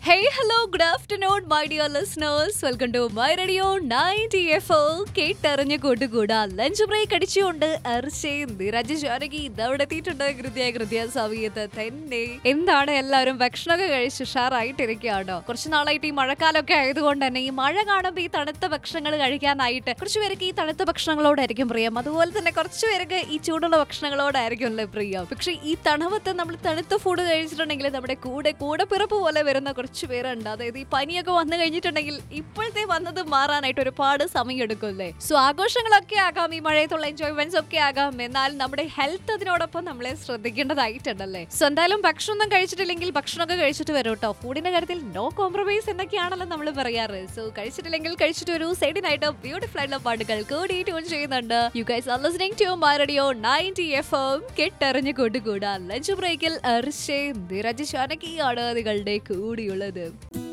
Hey, hello, good afternoon, my dear listeners. Welcome to my radio 90 FO. കേട്ടറിഞ്ഞ കൂട്ടുകൂടാ lunch break അടിച്ചുകൊണ്ട് അർച്ചയും നിരജ് ജാനകി ഇതവിടെ എത്തിയിട്ടുണ്ട് കൃത്യ കൃത്യ സമയത്ത് തന്നെ എന്താണ് എല്ലാവരും ഭക്ഷണമൊക്കെ കഴിച്ച് ഉഷാറായിട്ടിരിക്കുകയാണോ കുറച്ച് നാളായിട്ട് ഈ മഴക്കാലമൊക്കെ ആയതുകൊണ്ട് തന്നെ ഈ മഴ കാണുമ്പോൾ ഈ തണുത്ത ഭക്ഷണങ്ങൾ കഴിക്കാനായിട്ട് കുറച്ച് പേർക്ക് ഈ തണുത്ത ഭക്ഷണങ്ങളോടായിരിക്കും പ്രിയം അതുപോലെ തന്നെ കുറച്ച് പേർക്ക് ഈ ചൂടുള്ള ഭക്ഷണങ്ങളോടായിരിക്കും അല്ലേ പ്രിയം പക്ഷെ ഈ തണുപ്പത്ത് നമ്മൾ തണുത്ത ഫുഡ് കഴിച്ചിട്ടുണ്ടെങ്കിൽ നമ്മുടെ കൂടെ കൂടെ പിറപ്പ് പോലെ വരുന്ന കുറച്ച് പേരുണ്ട് അതായത് ഈ പനിയൊക്കെ വന്നു കഴിഞ്ഞിട്ടുണ്ടെങ്കിൽ ഇപ്പോഴത്തെ വന്നത് മാറാനായിട്ട് ഒരുപാട് സമയം എടുക്കുമല്ലേ സോ ആഘോഷങ്ങളൊക്കെ ആകാം ഈ മഴയത്തുള്ള എൻജോയ്മെന്റ്സ് ഒക്കെ ആകാം എന്നാൽ നമ്മുടെ ഹെൽത്ത് അതിനോടൊപ്പം നമ്മളെ ശ്രദ്ധിക്കേണ്ടതായിട്ടുണ്ടല്ലേ സോ എന്തായാലും ഭക്ഷണം കഴിച്ചിട്ടില്ലെങ്കിൽ ഭക്ഷണമൊക്കെ കഴിച്ചിട്ട് വരും കേട്ടോ ഫുഡിന്റെ കാര്യത്തിൽ നോ കോംപ്രമൈസ് എന്നൊക്കെയാണല്ലോ നമ്മൾ പറയാറ് സോ കഴിച്ചിട്ടില്ലെങ്കിൽ കഴിച്ചിട്ട് ഒരു സൈഡിനായിട്ട് ബ്യൂട്ടിഫുൾ ആയിട്ടുള്ള പാട്ടുകൾ കൂടി ട്യൂൺ ചെയ്യുന്നുണ്ട് you guys are listening to my radio 90 FM കെട്ടറിഞ്ഞു കൊണ്ടുകൂടാ ലഞ്ച് ബ്രേക്കിൽ അർഷേ നിരജ് ശാനകിയാണ് നിങ്ങളുടെ കൂടിയുള്ളത്